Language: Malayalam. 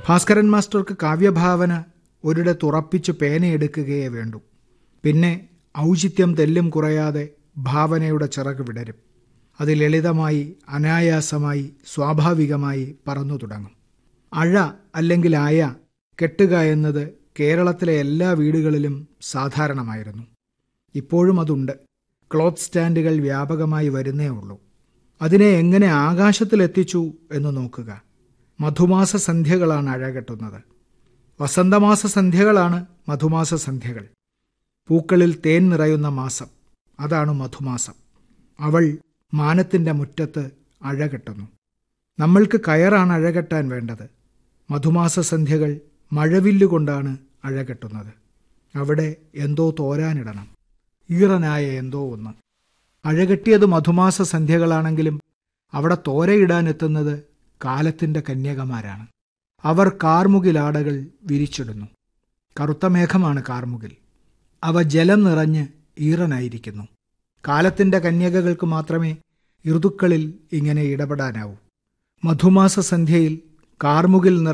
ഭാസ്കരൻ മാസ്റ്റർക്ക് കാവ്യഭാവന ഒരിടത്തുറപ്പിച്ചു പേനയെടുക്കുകയേ വേണ്ടൂ പിന്നെ ഔചിത്യം തെല്ലും കുറയാതെ ഭാവനയുടെ ചിറക് വിടരും അത് ലളിതമായി അനായാസമായി സ്വാഭാവികമായി പറന്നു തുടങ്ങും അഴ അല്ലെങ്കിൽ അയ കെട്ടുക എന്നത് കേരളത്തിലെ എല്ലാ വീടുകളിലും സാധാരണമായിരുന്നു ഇപ്പോഴും അതുണ്ട് ക്ലോത്ത് സ്റ്റാൻഡുകൾ വ്യാപകമായി വരുന്നേ ഉള്ളൂ അതിനെ എങ്ങനെ ആകാശത്തിലെത്തിച്ചു എന്ന് നോക്കുക മധുമാസ സന്ധ്യകളാണ് അഴകെട്ടുന്നത് വസന്തമാസ സന്ധ്യകളാണ് മധുമാസ സന്ധ്യകൾ പൂക്കളിൽ തേൻ നിറയുന്ന മാസം അതാണ് മധുമാസം അവൾ മാനത്തിൻ്റെ മുറ്റത്ത് അഴകെട്ടുന്നു നമ്മൾക്ക് കയറാണ് അഴകെട്ടാൻ വേണ്ടത് മധുമാസ സന്ധ്യകൾ മഴവില്ലുകൊണ്ടാണ് അഴകെട്ടുന്നത് അവിടെ എന്തോ തോരാനിടണം ഈറനായ എന്തോ ഒന്ന് അഴകെട്ടിയത് മധുമാസ സന്ധ്യകളാണെങ്കിലും അവിടെ തോരയിടാനെത്തുന്നത് കാലത്തിൻ്റെ കന്യകമാരാണ് അവർ കാർമുകിലാടകൾ വിരിച്ചിടുന്നു കറുത്ത മേഘമാണ് കാർമുകിൽ അവ ജലം നിറഞ്ഞ് ഈറനായിരിക്കുന്നു കാലത്തിൻ്റെ കന്യകകൾക്ക് മാത്രമേ ഋതുക്കളിൽ ഇങ്ങനെ ഇടപെടാനാവൂ മധുമാസ സന്ധ്യയിൽ കാർമുകിൽ നിറ